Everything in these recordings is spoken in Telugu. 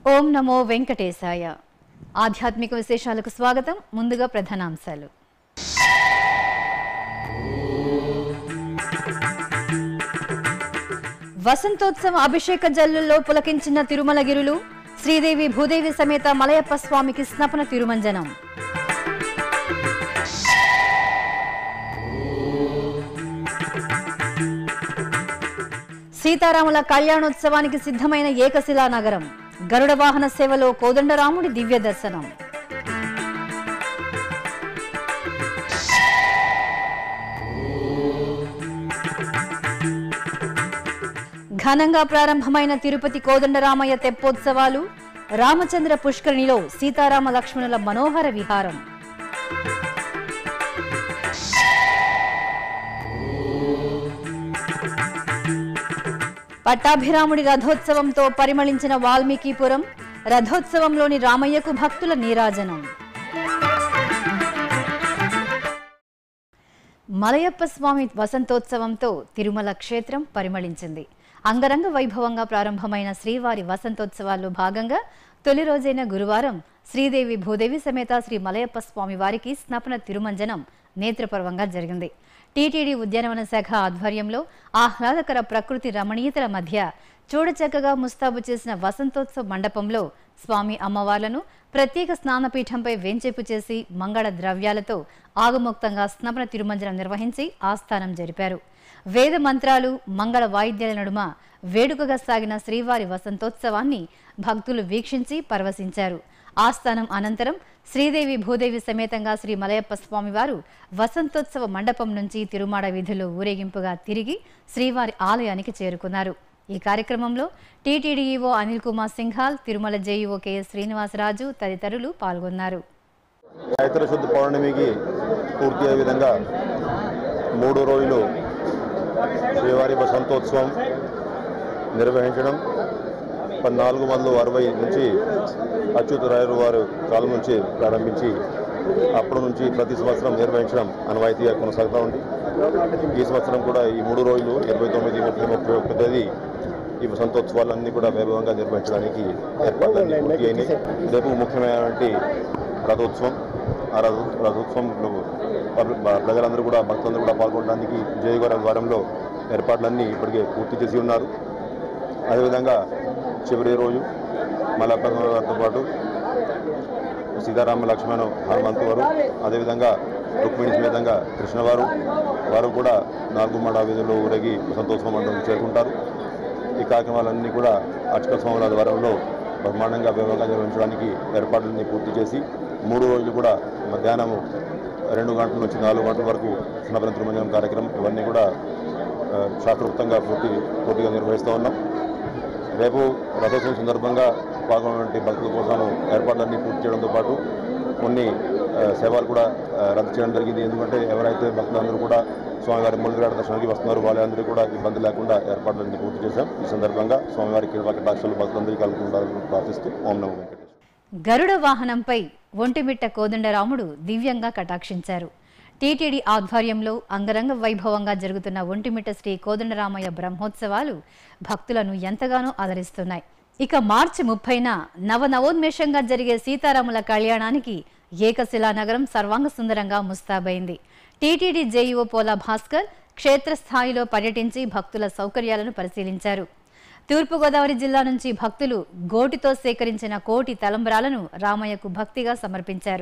ఓం నమో వెంకటేశాయ ఆధ్యాత్మిక విశేషాలకు స్వాగతం ముందుగా ప్రధానాంశాలు వసంతోత్సవ అభిషేక జల్లుల్లో పులకించిన తిరుమలగిరులు శ్రీదేవి భూదేవి సమేత మలయప్ప స్వామికి స్నపన తిరుమంజనం సీతారాముల కళ్యాణోత్సవానికి సిద్ధమైన ఏకశిలా నగరం గరుడ వాహన సేవలో కోదండరాముడి దివ్య దర్శనం ఘనంగా ప్రారంభమైన తిరుపతి కోదండరామయ్య తెప్పోత్సవాలు రామచంద్ర పుష్కరిణిలో సీతారామ లక్ష్మణుల మనోహర విహారం పట్టాభిరాముడి రథోత్సవంతో పరిమళించిన వాల్మీకిపురం రథోత్సవంలోని రామయ్యకు భక్తుల నీరాజనం మలయప్ప స్వామి వసంతోత్సవంతో తిరుమల క్షేత్రం పరిమళించింది అంగరంగ వైభవంగా ప్రారంభమైన శ్రీవారి వసంతోత్సవాల్లో భాగంగా తొలి రోజైన గురువారం శ్రీదేవి భూదేవి సమేత శ్రీ మలయప్ప స్వామి వారికి స్నపన తిరుమంజనం నేత్రపర్వంగా జరిగింది టీటీడీ ఉద్యానవన శాఖ ఆధ్వర్యంలో ఆహ్లాదకర ప్రకృతి రమణీయతల మధ్య చూడచక్కగా ముస్తాబు చేసిన వసంతోత్సవ మండపంలో స్వామి అమ్మవార్లను ప్రత్యేక స్నానపీఠంపై వేంచేపు చేసి మంగళ ద్రవ్యాలతో ఆగమోక్తంగా స్నపన తిరుమంజనం నిర్వహించి ఆస్థానం జరిపారు వేద మంత్రాలు మంగళ వాయిద్యాల నడుమ వేడుకగా సాగిన శ్రీవారి వసంతోత్సవాన్ని భక్తులు వీక్షించి పరవశించారు ఆస్థానం అనంతరం శ్రీదేవి భూదేవి సమేతంగా శ్రీ మలయప్ప స్వామివారు వసంతోత్సవ మండపం నుంచి తిరుమాడ వీధుల్లో ఊరేగింపుగా తిరిగి శ్రీవారి ఆలయానికి చేరుకున్నారు ఈ కార్యక్రమంలో TTD EO Anil Kumar Singhal Tirumala JEO KS Srinivasaraju తదితరులు పాల్గొన్నారు చైత్ర శుద్ధ పౌర్ణమికి పూర్తి అయ్యే విధంగా మూడు రోజులు శ్రీవారి వసంతోత్సవం నిర్వహించడం పద్నాలుగు వందల అరవై నుంచి అచ్యుతరాయలు వారు కాలం నుంచి ప్రారంభించి అప్పటి నుంచి ప్రతి సంవత్సరం నిర్వహించడం అనవాయితీగా కొనసాగుతూ ఉంది ఈ సంవత్సరం కూడా ఈ మూడు రోజులు ఇరవై తొమ్మిది ముప్పై ముప్పై ఒక్క తేదీ ఈ వసంతోత్సవాలన్నీ కూడా వైభవంగా నిర్వహించడానికి ఏర్పాట్లన్నీ పూర్తి అయినాయి రేపు ముఖ్యమైనటువంటి రథోత్సవం ఆ రథ రథోత్సవంలో పబ్లిక్ ప్రజలందరూ కూడా భక్తులందరూ కూడా పాల్గొనడానికి జయగౌర ద్వారంలో ఏర్పాట్లన్నీ ఇప్పటికే పూర్తి చేసి ఉన్నారు అదేవిధంగా చివరి రోజు మలప్పతో పాటు సీతారామ లక్ష్మణ హనుమంతు వారు అదేవిధంగా రుక్మిణి సమేతంగా కృష్ణవారు వారు కూడా నాలుగు మడ వీధుల్లో ఊరేగి సంతోషం మండలం చేరుకుంటారు ఈ కార్యక్రమాలన్నీ కూడా అర్చక స్వాముల ద్వారంలో బ్రహ్మాండంగా వైభవంగా నిర్వహించడానికి ఏర్పాట్లన్నీ పూర్తి చేసి మూడు రోజులు కూడా మధ్యాహ్నం రెండు గంటల నుంచి నాలుగు గంటల వరకు స్నపన తిరుమంజనం కార్యక్రమం ఇవన్నీ కూడా ఆ, శాస్త్రోక్తంగా పూర్తి పూర్తిగా నిర్వహిస్తూ ఉన్నాం రేపు రథోత్సవం సందర్భంగా పాల్గొన్నటువంటి భక్తుల కోసం ఏర్పాట్లన్నీ పూర్తి చేయడంతో పాటు కొన్ని ఆ, సేవలు కూడా ఆ, రద్దు చేయడం జరిగింది ఎందుకంటే ఎవరైతే భక్తులందరూ కూడా స్వామివారి మూలిగరాడ దర్శనానికి వస్తున్నారో వాళ్ళందరూ కూడా ఇబ్బంది లేకుండా ఏర్పాట్లన్నీ పూర్తి చేశాం ఈ సందర్భంగా స్వామివారి కృపా కటాక్షలు భక్తులందరికీ కలుగుతుండాలని ప్రార్థిస్తూ ఓం నమో వెంకటేశ్వర గరుడ వాహనంపై ఒంటిమిట్ట కోదండరాముడు దివ్యంగా కటాక్షించారు టీటీడీ ఆధ్వర్యంలో అంగరంగ వైభవంగా జరుగుతున్న ఒంటిమిట్ట శ్రీ కోదండరామయ్య బ్రహ్మోత్సవాలు భక్తులను ఎంతగానో ఆదరిస్తున్నాయి ఇక మార్చి ముప్పైన నవనవోన్మేషంగా జరిగే సీతారాముల కళ్యాణానికి ఏకశిలా నగరం సర్వాంగ సుందరంగా ముస్తాబైంది టీటీడీ జేఈఓ పోలా భాస్కర్ క్షేత్రస్థాయిలో పర్యటించి భక్తుల సౌకర్యాలను పరిశీలించారు తూర్పుగోదావరి జిల్లా నుంచి భక్తులు గోటితో సేకరించిన కోటి తలంబ్రాలను రామయ్యకు భక్తిగా సమర్పించారు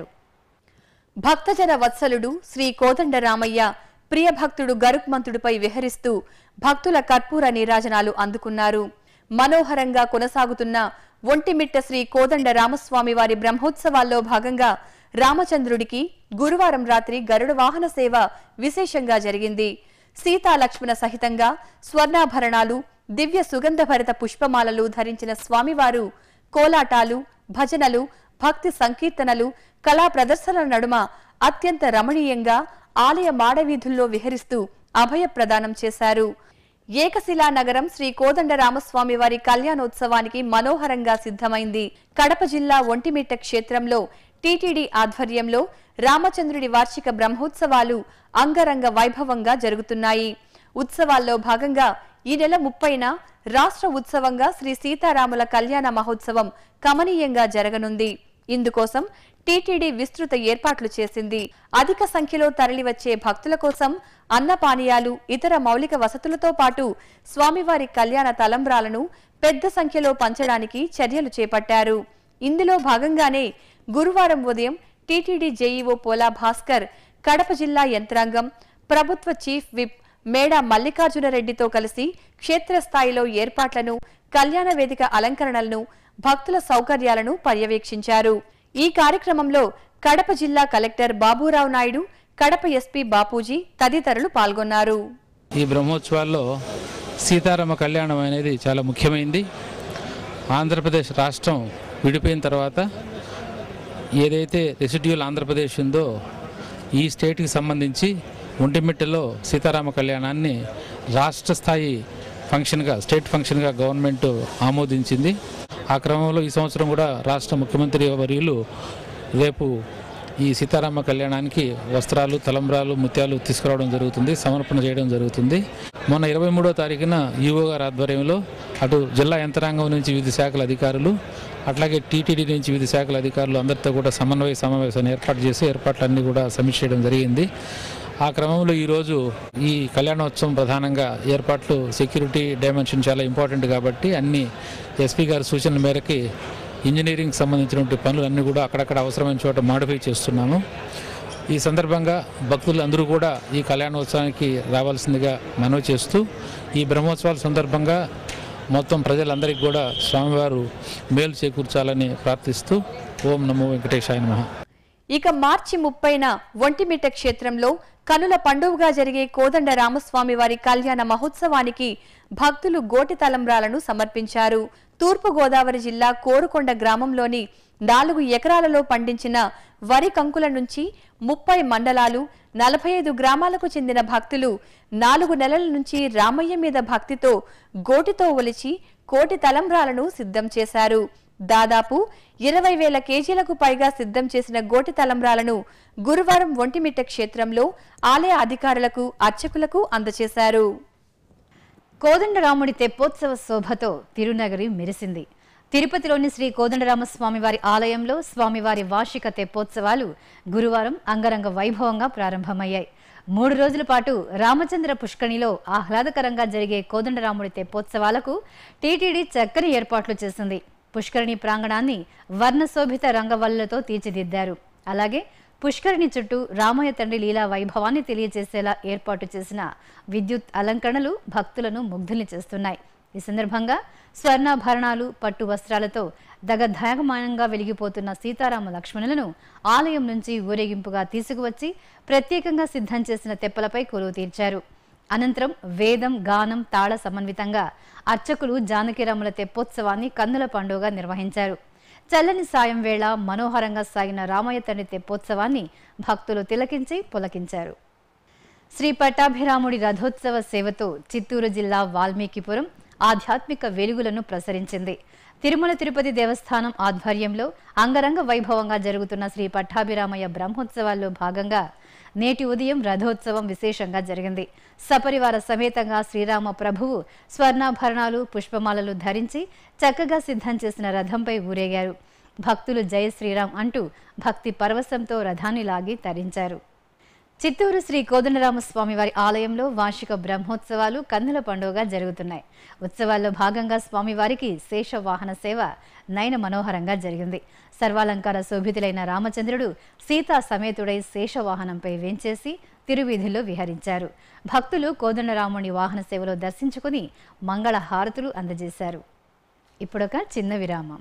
భక్తజన వత్సలుడు శ్రీ కోదండరామయ్య ప్రియ భక్తుడు గరుక్మంతుడిపై విహరిస్తూ భక్తుల కర్పూర నీరాజనాలు అందుకున్నారు మనోహరంగా కొనసాగుతున్న ఒంటిమిట్ట శ్రీ కోదండ రామస్వామి వారి బ్రహ్మోత్సవాల్లో భాగంగా రామచంద్రుడికి గురువారం రాత్రి గరుడ వాహన సేవ విశేషంగా జరిగింది సీతా లక్ష్మణ సహితంగా స్వర్ణాభరణాలు దివ్య సుగంధభరిత పుష్పమాలలు ధరించిన స్వామివారు కోలాటాలు భజనలు భక్తి సంకీర్తనలు కళా ప్రదర్శనల నడుమ అత్యంత రమణీయంగా ఆలయ మాడవీధుల్లో విహరిస్తూ అభయ ప్రదానం చేశారు ఏకశిలా నగరం శ్రీ కోదండ రామస్వామి వారి కళ్యాణోత్సవానికి మనోహరంగా సిద్ధమైంది కడప జిల్లా ఒంటిమిట్ట క్షేత్రంలో టీటీడీ ఆధ్వర్యంలో రామచంద్రుడి వార్షిక బ్రహ్మోత్సవాలు అంగరంగ వైభవంగా జరుగుతున్నాయి ఉత్సవాల్లో భాగంగా ఈ నెల ముప్పైన రాష్ట్ర ఉత్సవంగా శ్రీ సీతారాముల కళ్యాణ మహోత్సవం కమనీయంగా జరగనుంది ఇందుకోసం టీటీడీ విస్తృత ఏర్పాట్లు చేసింది అధిక సంఖ్యలో తరలివచ్చే భక్తుల కోసం అన్నపానీయాలు ఇతర మౌలిక వసతులతో పాటు స్వామివారి కళ్యాణ తలంబ్రాలను పెద్ద సంఖ్యలో పంచడానికి చర్యలు చేపట్టారు ఇందులో భాగంగానే గురువారం ఉదయం టీటీడీ జేఈఓ పోలా భాస్కర్ కడప జిల్లా యంత్రాంగం ప్రభుత్వ చీఫ్ విప్ మేడా మల్లికార్జునరెడ్డితో కలిసి క్షేత్రస్థాయిలో ఏర్పాట్లను కళ్యాణ వేదిక అలంకరణలను భక్తుల సౌకర్యాలను పర్యవేక్షించారు ఈ కార్యక్రమంలో కడప జిల్లా కలెక్టర్ బాబురావు నాయుడు కడప ఎస్పీ బాపూజీ తదితరులు పాల్గొన్నారు ఈ బ్రహ్మోత్సవాల్లో సీతారామ కళ్యాణం అనేది చాలా ముఖ్యమైనది ఆంధ్రప్రదేశ్ రాష్ట్రం విడిపోయిన తర్వాత ఏదైతే రెసిడ్యూల్ ఆంధ్రప్రదేశ్ ఉందో ఈ స్టేట్కి సంబంధించి ఒంటిమిట్టలో సీతారామ కళ్యాణాన్ని రాష్ట్ర స్థాయి ఫంక్షన్గా స్టేట్ ఫంక్షన్గా గవర్నమెంట్ ఆమోదించింది ఆ క్రమంలో ఈ సంవత్సరం కూడా రాష్ట్ర ముఖ్యమంత్రి వర్యులు రేపు ఈ సీతారామ కళ్యాణానికి వస్త్రాలు తలంబ్రాలు ముత్యాలు తీసుకురావడం జరుగుతుంది సమర్పణ చేయడం జరుగుతుంది మొన్న ఇరవై మూడో తారీఖున ఈఓ గారి ఆధ్వర్యంలో అటు జిల్లా యంత్రాంగం నుంచి వివిధ శాఖల అధికారులు అట్లాగే టీటీడీ నుంచి వివిధ శాఖల అధికారులు అందరితో కూడా సమన్వయ సమావేశాన్ని ఏర్పాటు చేసి ఏర్పాట్లన్నీ కూడా సమీక్ష చేయడం జరిగింది ఆ క్రమంలో ఈరోజు ఈ కళ్యాణోత్సవం ప్రధానంగా ఏర్పాట్లు సెక్యూరిటీ డైమెన్షన్ చాలా ఇంపార్టెంట్ కాబట్టి అన్ని ఎస్పీ గారి సూచనల మేరకి ఇంజనీరింగ్ సంబంధించినటువంటి పనులు అన్నీ కూడా అక్కడక్కడ అవసరమైన చోట మాడిఫై చేస్తున్నాము ఈ సందర్భంగా భక్తులు అందరూ కూడా ఈ కళ్యాణోత్సవానికి రావాల్సిందిగా మనవి చేస్తూ ఈ బ్రహ్మోత్సవాల సందర్భంగా మొత్తం ప్రజలందరికీ కూడా స్వామివారు మేలు చేకూర్చాలని ప్రార్థిస్తూ ఓం నమో వెంకటేశాయ నమః ఇక మార్చి ముప్పైన ఒంటిమిట్ట క్షేత్రంలో కనుల పండుగగా జరిగే కోదండ రామస్వామి వారి కళ్యాణ మహోత్సవానికి భక్తులు గోటి తలంబ్రాలను సమర్పించారు తూర్పు గోదావరి జిల్లా కోరుకొండ గ్రామంలోని నాలుగు ఎకరాలలో పండించిన వరి కంకుల నుంచి ముప్పై మండలాలు నలభై ఐదు గ్రామాలకు చెందిన భక్తులు నాలుగు నెలల నుంచి రామయ్య మీద భక్తితో గోటితో ఒలిచి కోటి తలంబ్రాలను సిద్ధం చేశారు దాదాపు ఇరవై వేల కేజీలకు పైగా సిద్ధం చేసిన గోటి తలంబ్రాలను గురువారం ఒంటిమిట్ట క్షేత్రంలో ఆలయ అధికారులకు అర్చకులకు అందజేశారు కోదండరాముడి తెప్పోత్సవ శోభతో తిరునగరి మెరిసింది తిరుపతిలోని శ్రీ కోదండరామస్వామి వారి ఆలయంలో స్వామివారి వార్షిక తెప్పోత్సవాలు గురువారం అంగరంగ వైభవంగా ప్రారంభమయ్యాయి మూడు రోజుల పాటు రామచంద్ర పుష్కణిలో ఆహ్లాదకరంగా జరిగే కోదండరాముడి తెప్పోత్సవాలకు టీటీడీ చక్కని ఏర్పాట్లు చేసింది పుష్కరిణి ప్రాంగణాన్ని వర్ణశోభిత రంగవల్లులతో తీర్చిదిద్దారు అలాగే పుష్కరిణి చుట్టూ రామయ్య తండ్రి లీలా వైభవాన్ని తెలియజేసేలా ఏర్పాటు చేసిన విద్యుత్ అలంకరణలు భక్తులను ముగ్ధుల్ని చేస్తున్నాయి ఈ సందర్భంగా స్వర్ణాభరణాలు పట్టు వస్త్రాలతో దగధాగమానంగా వెలిగిపోతున్న సీతారామ లక్ష్మణులను ఆలయం నుంచి ఊరేగింపుగా తీసుకువచ్చి ప్రత్యేకంగా సిద్ధం చేసిన తెప్పలపై కొలువు తీర్చారు అనంతరం వేదం గానం తాళ సమన్వితంగా అర్చకులు జానకిరాముల తెప్పోత్సవాన్ని కన్నుల పండుగ నిర్వహించారు చల్లని సాయం వేళ మనోహరంగా సాగిన రామయ్య తండ్రి తెప్పోత్సవాన్ని భక్తులు తిలకించి పులకించారు శ్రీ పట్టాభిరాముడి రథోత్సవ సేవతో చిత్తూరు జిల్లా వాల్మీకిపురం ఆధ్యాత్మిక వెలుగులను ప్రసరించింది తిరుమల తిరుపతి దేవస్థానం ఆధ్వర్యంలో అంగరంగ వైభవంగా జరుగుతున్న శ్రీ పట్టాభిరామయ్య బ్రహ్మోత్సవాల్లో భాగంగా నేటి ఉదయం రథోత్సవం విశేషంగా జరిగింది సపరివార సమేతంగా శ్రీరామ ప్రభువు స్వర్ణాభరణాలు పుష్పమాలలు ధరించి చక్కగా సిద్ధం చేసిన రథంపై ఊరేగారు భక్తులు జయ శ్రీరామ్ అంటూ భక్తి పరవశంతో రథాన్ని లాగి తరించారు చిత్తూరు శ్రీ కోదండరామస్వామి వారి ఆలయంలో వార్షిక బ్రహ్మోత్సవాలు కన్నుల పండుగగా జరుగుతున్నాయి ఉత్సవాల్లో భాగంగా స్వామివారికి శేష వాహన సేవ నయన మనోహరంగా జరిగింది సర్వాలంకార శోభితులైన రామచంద్రుడు సీతా సమేతుడై శేషవాహనంపై వేంచేసి తిరువీధుల్లో విహరించారు భక్తులు కోదండరాముని వాహన సేవలో దర్శించుకుని మంగళ హారతులు అందజేశారు ఇప్పుడొక చిన్న విరామం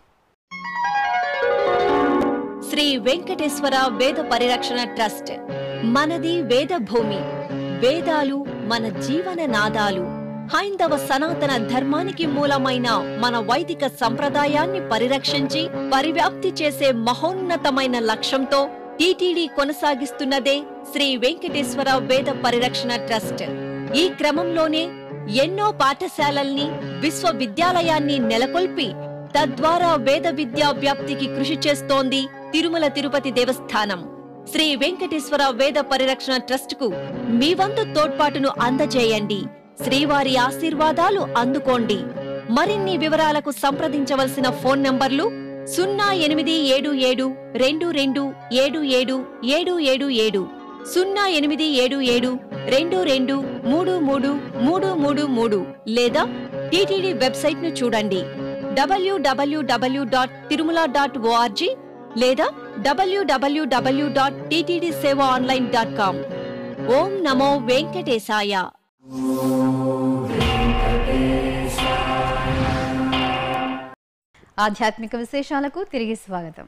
శ్రీ వెంకటేశ్వర వేద పరిరక్షణ ట్రస్ట్ మనది వేద భూమి వేదాలు మన జీవన నాదాలు హైందవ సనాతన ధర్మానికి మూలమైన మన వైదిక సంప్రదాయాన్ని పరిరక్షించి పరివ్యాప్తి చేసే మహోన్నతమైన లక్ష్యంతో టీటీడీ కొనసాగిస్తున్నదే శ్రీ వెంకటేశ్వర వేద పరిరక్షణ ట్రస్ట్ ఈ క్రమంలోనే ఎన్నో పాఠశాలల్ని విశ్వవిద్యాలయాన్ని నెలకొల్పి తద్వారా వేద విద్యా వ్యాప్తికి కృషి చేస్తోంది తిరుమల తిరుపతి దేవస్థానం శ్రీ వెంకటేశ్వర వేద పరిరక్షణ ట్రస్ట్ కు మీ వంతు తోడ్పాటును అందజేయండి శ్రీవారి ఆశీర్వాదాలు అందుకోండి మరిన్ని వివరాలకు సంప్రదించవలసిన ఫోన్ నంబర్లు సున్నా ఎనిమిది ఏడు ఏడు రెండు రెండు ఏడు ఏడు ఏడు ఏడు ఏడు సున్నా ఎనిమిది ఏడు ఏడు రెండు రెండు మూడు మూడు మూడు మూడు మూడు లేదా టీటీడీ వెబ్సైట్ ను చూడండి WWW dot Tirumala dot ORG లేదా WWW dot TTD seva online dot com ఓం నమో వెంకటేశాయ ఆధ్యాత్మిక విశేషాలకు తిరిగి స్వాగతం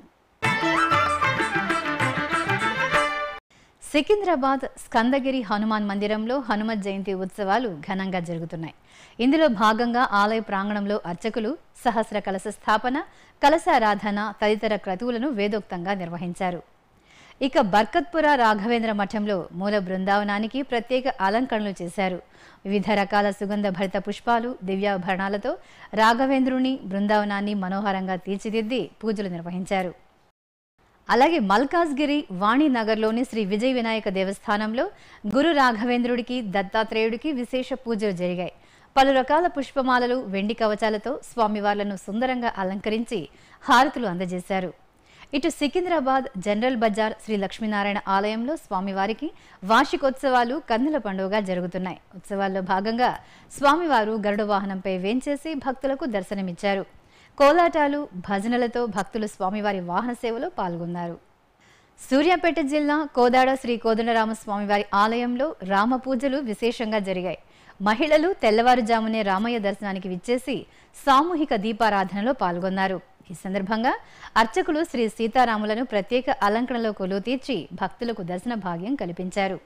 సికింద్రాబాద్ స్కందగిరి హనుమాన్ మందిరంలో హనుమత్ జయంతి ఉత్సవాలు ఘనంగా జరుగుతున్నాయి ఇందులో భాగంగా ఆలయ ప్రాంగణంలో అర్చకులు సహస్ర కలశ స్థాపన కలశారాధన తదితర క్రతువులను వేదోక్తంగా నిర్వహించారు ఇక బర్కత్పుర రాఘవేంద్ర మఠంలో మూల బృందావనానికి ప్రత్యేక అలంకరణలు చేశారు వివిధ రకాల సుగంధ భరిత పుష్పాలు దివ్యాభరణాలతో రాఘవేంద్రుని బృందావనాన్ని మనోహరంగా తీర్చిదిద్ది పూజలు నిర్వహించారు అలాగే మల్కాజ్గిరి వాణినగర్లోని శ్రీ విజయ వినాయక దేవస్థానంలో గురు రాఘవేంద్రుడికి దత్తాత్రేయుడికి విశేష పూజలు జరిగాయి పలు రకాల పుష్పమాలలు వెండి కవచాలతో స్వామివార్లను సుందరంగా అలంకరించి హారతులు అందజేశారు ఇటు సికింద్రాబాద్ జనరల్ బజార్ శ్రీ లక్ష్మీనారాయణ ఆలయంలో స్వామివారికి వార్షికోత్సవాలు కన్నుల పండుగగా జరుగుతున్నాయి ఉత్సవాల్లో భాగంగా స్వామివారు గరుడ వాహనంపై వేంచేసి భక్తులకు దర్శనమిచ్చారు కోలాటాలు భజనలతో భక్తులు స్వామివారి వాహన సేవలో పాల్గొన్నారు సూర్యాపేట జిల్లా కోదాడ శ్రీ కోదండరామ స్వామివారి ఆలయంలో రామ పూజలు విశేషంగా జరిగాయి మహిళలు తెల్లవారుజామునే రామయ్య దర్శనానికి విచ్చేసి సామూహిక దీపారాధనలో పాల్గొన్నారు ఈ సందర్భంగా అర్చకులు శ్రీ సీతారాములను ప్రత్యేక అలంకరణలో కొలువు తీర్చి భక్తులకు దర్శన భాగ్యం కల్పించారు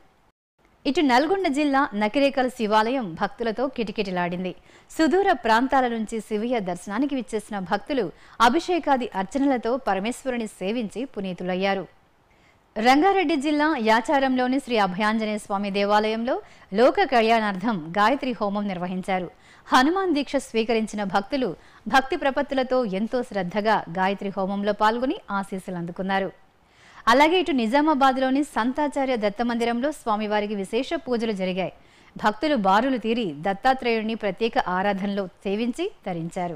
ఇటు నల్గొండ జిల్లా నకిరేకల్ శివాలయం భక్తులతో కిటకిటలాడింది సుదూర ప్రాంతాల నుంచి శివయ్య దర్శనానికి విచ్చేసిన భక్తులు అభిషేకాది అర్చనలతో పరమేశ్వరుని సేవించి పునీతులయ్యారు రంగారెడ్డి జిల్లా యాచారంలోని శ్రీ అభయాంజనేయ స్వామి దేవాలయంలో లోక కళ్యాణార్థం గాయత్రి హోమం నిర్వహించారు హనుమాన్ దీక్ష స్వీకరించిన భక్తులు భక్తి ప్రపత్తులతో ఎంతో శ్రద్ధగా గాయత్రి హోమంలో పాల్గొని ఆశీస్సులు అందుకున్నారు అలాగే ఇటు నిజామాబాద్లోని సంతాచార్య దత్త మందిరంలో స్వామివారికి విశేష పూజలు జరిగాయి భక్తులు బారులు తీరి దత్తాత్రేయుడిని ప్రత్యేక ఆరాధనలో సేవించి తరించారు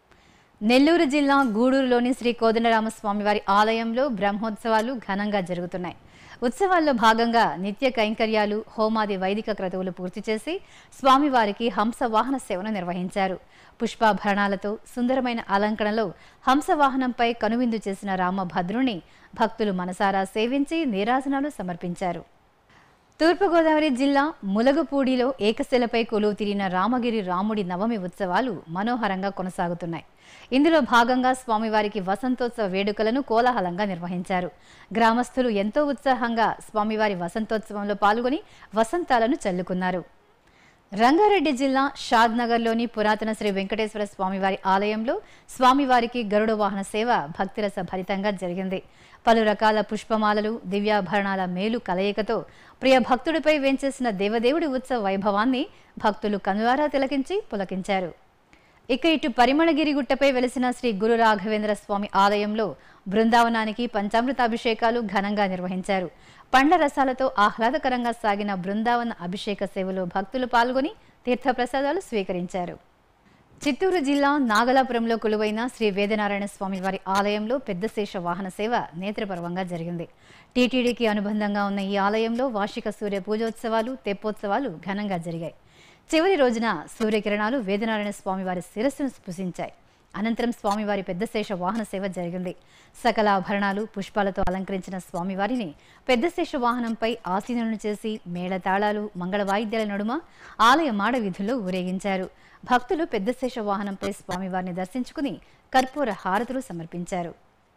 నెల్లూరు జిల్లా గూడూరులోని శ్రీ కోదండరామ స్వామివారి ఆలయంలో బ్రహ్మోత్సవాలు ఘనంగా జరుగుతున్నాయి ఉత్సవాల్లో భాగంగా నిత్య కైంకర్యాలు హోమాది వైదిక క్రతువులు పూర్తి చేసి స్వామివారికి హంస వాహన సేవను నిర్వహించారు పుష్పాభరణాలతో సుందరమైన అలంకరణలో హంస వాహనంపై కనువిందు చేసిన రామభద్రుని భక్తులు మనసారా సేవించి నీరాజనాలు సమర్పించారు తూర్పుగోదావరి జిల్లా ములగపూడిలో ఏకశిలపై కొలువు తీరిన రామగిరి రాముడి నవమి ఉత్సవాలు మనోహరంగా కొనసాగుతున్నాయి ఇందులో భాగంగా స్వామివారికి వసంతోత్సవ వేడుకలను కోలాహలంగా నిర్వహించారు గ్రామస్తులు ఎంతో ఉత్సాహంగా స్వామివారి వసంతోత్సవంలో పాల్గొని వసంతాలను చల్లుకున్నారు రంగారెడ్డి జిల్లా షాద్నగర్లోని పురాతన శ్రీ వెంకటేశ్వర స్వామివారి ఆలయంలో స్వామివారికి గరుడ వాహన సేవ భక్తిరస భరితంగా జరిగింది పలు రకాల పుష్పమాలలు దివ్యాభరణాల మేలు కలయికతో ప్రియ భక్తుడిపై వేంచేసిన దేవదేవుడి ఉత్సవ వైభవాన్ని భక్తులు కనులారా తిలకించి పులకించారు ఇక ఇటు పరిమళగిరి గుట్టపై వెలిసిన శ్రీ గురు రాఘవేంద్ర స్వామి ఆలయంలో బృందావనానికి పంచామృతాభిషేకాలు ఘనంగా నిర్వహించారు పండ్ల రసాలతో ఆహ్లాదకరంగా సాగిన బృందావన అభిషేక సేవలో భక్తులు పాల్గొని తీర్థప్రసాదాలు స్వీకరించారు చిత్తూరు జిల్లా నాగలాపురంలో కొలువైన శ్రీ వేదనారాయణ స్వామి వారి ఆలయంలో పెద్దశేష వాహన సేవ నేత్రపర్వంగా జరిగింది టీటీడీకి అనుబంధంగా ఉన్న ఈ ఆలయంలో వార్షిక సూర్య పూజోత్సవాలు తెప్పోత్సవాలు ఘనంగా జరిగాయి చివరి రోజున సూర్యకిరణాలు వేదనారాయణ స్వామి వారి శిరస్సును స్పృశించాయి అనంతరం స్వామివారి పెద్దశేష వాహన సేవ జరిగింది సకల ఆభరణాలు పుష్పాలతో అలంకరించిన స్వామివారిని పెద్దశేష వాహనంపై ఆసీనులను చేసి మేళతాళాలు మంగళ వాయిద్యాల నడుమ ఆలయ మాడ వీధుల్లో ఊరేగించారు భక్తులు పెద్దశేష వాహనంపై స్వామివారిని దర్శించుకుని కర్పూర హారతులు సమర్పించారు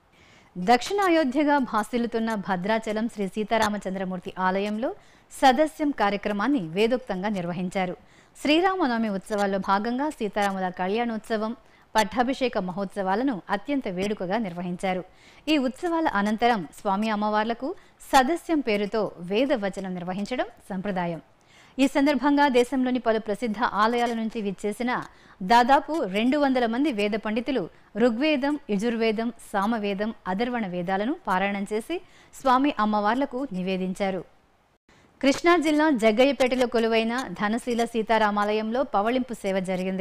దక్షిణ అయోధ్యగా భాసిల్లుతున్న భద్రాచలం శ్రీ సీతారామచంద్రమూర్తి ఆలయంలో సదస్యం కార్యక్రమాన్ని వేదోక్తంగా నిర్వహించారు శ్రీరామనవమి ఉత్సవాల్లో భాగంగా సీతారాముల కళ్యాణోత్సవం పట్టాభిషేక మహోత్సవాలను అత్యంత వేడుకగా నిర్వహించారు ఈ ఉత్సవాల అనంతరం స్వామి అమ్మవార్లకు సదస్యం పేరుతో వేద వచనం నిర్వహించడం సంప్రదాయం ఈ సందర్భంగా దేశంలోని పలు ప్రసిద్ధ ఆలయాల నుంచి విచ్చేసిన దాదాపు రెండు వందల మంది వేద పండితులు ఋగ్వేదం యజుర్వేదం సామవేదం అధర్వణ వేదాలను పారాయణం చేసి స్వామి అమ్మవార్లకు నివేదించారు కృష్ణా జిల్లా జగ్గయ్యపేటలో కొలువైన ధనశీల సీతారామాలయంలో పవళింపు సేవ జరిగింది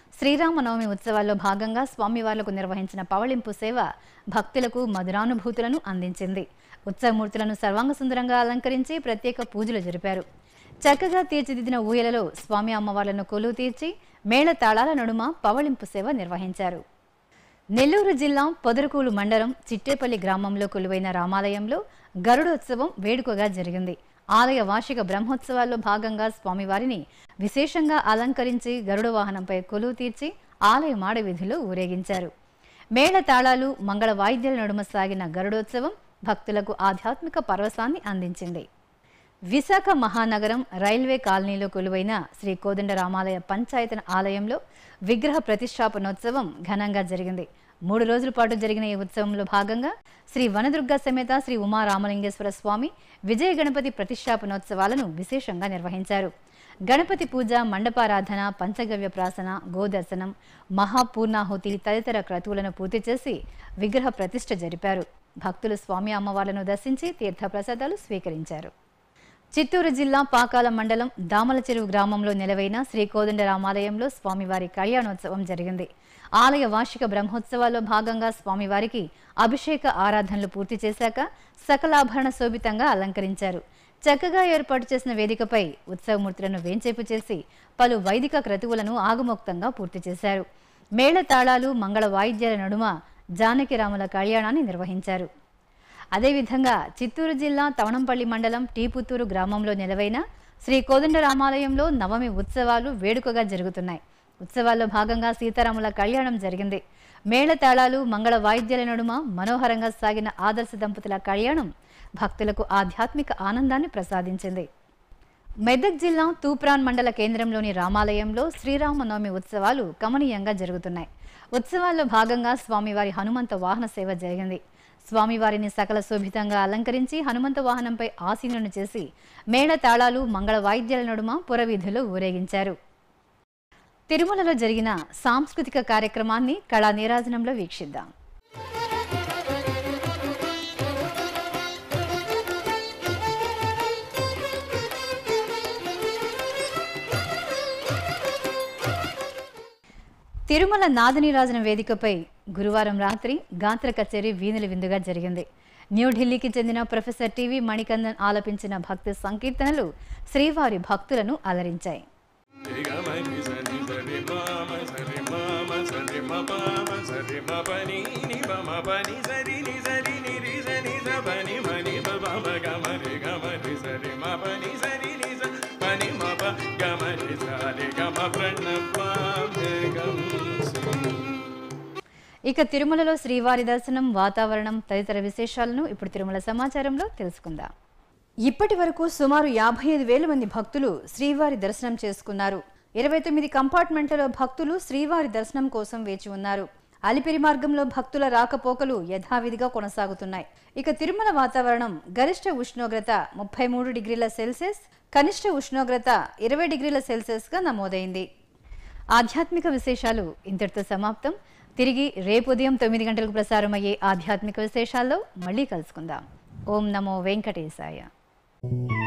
శ్రీరామనవమి ఉత్సవాల్లో భాగంగా స్వామివార్లకు నిర్వహించిన పవళింపు సేవ భక్తులకు మధురానుభూతులను అందించింది ఉత్సవమూర్తులను సర్వాంగ సుందరంగా అలంకరించి ప్రత్యేక పూజలు జరిపారు చక్కగా తీర్చిదిద్దిన ఊయలలో స్వామి అమ్మవార్లను కొలువు తీర్చి మేళ తాళాల నడుమ పవళింపు సేవ నిర్వహించారు నెల్లూరు జిల్లా పొదరకూలు మండలం చిట్టేపల్లి గ్రామంలో కొలువైన రామాలయంలో గరుడోత్సవం వేడుకగా జరిగింది ఆలయ వార్షిక బ్రహ్మోత్సవాల్లో భాగంగా స్వామివారిని విశేషంగా అలంకరించి గరుడ వాహనంపై కొలువు తీర్చి ఆలయ మాడ వీధిలో ఊరేగించారు మేళ తాళాలు మంగళ వాయిద్యాల నడుమ సాగిన గరుడోత్సవం భక్తులకు ఆధ్యాత్మిక పరవశాన్ని అందించింది విశాఖ మహానగరం రైల్వే కాలనీలో కొలువైన శ్రీ కోదండరామాలయ పంచాయతన ఆలయంలో విగ్రహ ప్రతిష్టాపనోత్సవం ఘనంగా జరిగింది మూడు రోజుల పాటు జరిగిన ఈ ఉత్సవంలో భాగంగా శ్రీ వనదుర్గ సమేత శ్రీ ఉమారామలింగేశ్వర స్వామి విజయ గణపతి ప్రతిష్టాపనోత్సవాలను విశేషంగా నిర్వహించారు గణపతి పూజ మండపారాధన పంచగవ్య ప్రాసన గోదర్శనం మహాపూర్ణాహుతి తదితర క్రతువులను పూర్తి చేసి విగ్రహ ప్రతిష్ఠ జరిపారు భక్తులు స్వామి అమ్మవార్లను దర్శించి తీర్థప్రసాదాలు స్వీకరించారు చిత్తూరు జిల్లా పాకాల మండలం దామల చెరువు గ్రామంలో నెలవైన శ్రీ కోదండరామాలయంలో స్వామివారి కళ్యాణోత్సవం జరిగింది ఆలయ వార్షిక బ్రహ్మోత్సవాల్లో భాగంగా స్వామివారికి అభిషేక ఆరాధనలు పూర్తి చేశాక సకలాభరణ శోభితంగా అలంకరించారు చక్కగా ఏర్పాటు చేసిన వేదికపై ఉత్సవమూర్తులను వేంచేపు చేసి పలు వైదిక క్రతువులను ఆగమోక్తంగా పూర్తి చేశారు మేళ తాళాలు మంగళ వాయిద్యాల నడుమ జానకిరాముల కళ్యాణాన్ని నిర్వహించారు అదేవిధంగా చిత్తూరు జిల్లా తవణంపల్లి మండలం టీపుత్తూరు గ్రామంలో నెలవైన శ్రీ కోదండరామాలయంలో నవమి ఉత్సవాలు వేడుకగా జరుగుతున్నాయి ఉత్సవాల్లో భాగంగా సీతారాముల కళ్యాణం జరిగింది మేళతాళాలు మంగళ వాయిద్యాల నడుమ మనోహరంగా సాగిన ఆదర్శ దంపతుల కళ్యాణం భక్తులకు ఆధ్యాత్మిక ఆనందాన్ని ప్రసాదించింది మెదక్ జిల్లా తూప్రాన్ మండల కేంద్రంలోని రామాలయంలో శ్రీరామనవమి ఉత్సవాలు కమనీయంగా జరుగుతున్నాయి ఉత్సవాల్లో భాగంగా స్వామివారి హనుమంత వాహన సేవ జరిగింది స్వామివారిని సకల శోభితంగా అలంకరించి హనుమంత వాహనంపై ఆసీనులను చేసి మేళ తాళాలు మంగళ వాయిద్యాల నడుమ పురవీధులు ఊరేగించారు తిరుమలలో జరిగిన సాంస్కృతిక కార్యక్రమాన్ని కళా నీరాజనంలో వీక్షిద్దాం తిరుమల నాదనీరాజన వేదికపై గురువారం రాత్రి గాత్ర కచేరీ వీణుల విందుగా జరిగింది న్యూఢిల్లీకి చెందిన ప్రొఫెసర్ టివి మణికందన్ ఆలపించిన భక్తి సంకీర్తనలు శ్రీవారి భక్తులను అలరించాయి గమని సరి సరి మామ సరి మామ సరి మపామ సరి మపని ని పమ పని సరి ని సరి ని రి సరి స పని మని పమ గమరి గమరి సరి మపని సరి ని స పని మప గమరి సరి గమ ప్రణపాభగం ఇక తిరుమలలో శ్రీవారి దర్శనం వాతావరణం తదితర విశేషాలను ఇప్పుడు తిరుమల సమాచారంలో తెలుసుకుందాం ఇప్పటి వరకు సుమారు యాభై ఐదు వేల మంది భక్తులు శ్రీవారి దర్శనం చేసుకున్నారు ఇరవై తొమ్మిది కంపార్ట్మెంట్లలో భక్తులు శ్రీవారి దర్శనం కోసం వేచి ఉన్నారు అలిపిరి మార్గంలో భక్తుల రాకపోకలు యథావిధిగా కొనసాగుతున్నాయి ఇక తిరుమల వాతావరణం గరిష్ట ఉష్ణోగ్రత ముప్పై మూడు డిగ్రీల సెల్సియస్ కనిష్ట ఉష్ణోగ్రత ఇరవై డిగ్రీల సెల్సియస్గా నమోదైంది ఆధ్యాత్మిక విశేషాలు ఇంతటితో సమాప్తం తిరిగి రేపు ఉదయం తొమ్మిది గంటలకు ప్రసారమయ్యే ఆధ్యాత్మిక విశేషాల్లో మళ్ళీ కలుసుకుందాం ఓం నమో వెంకటేశాయ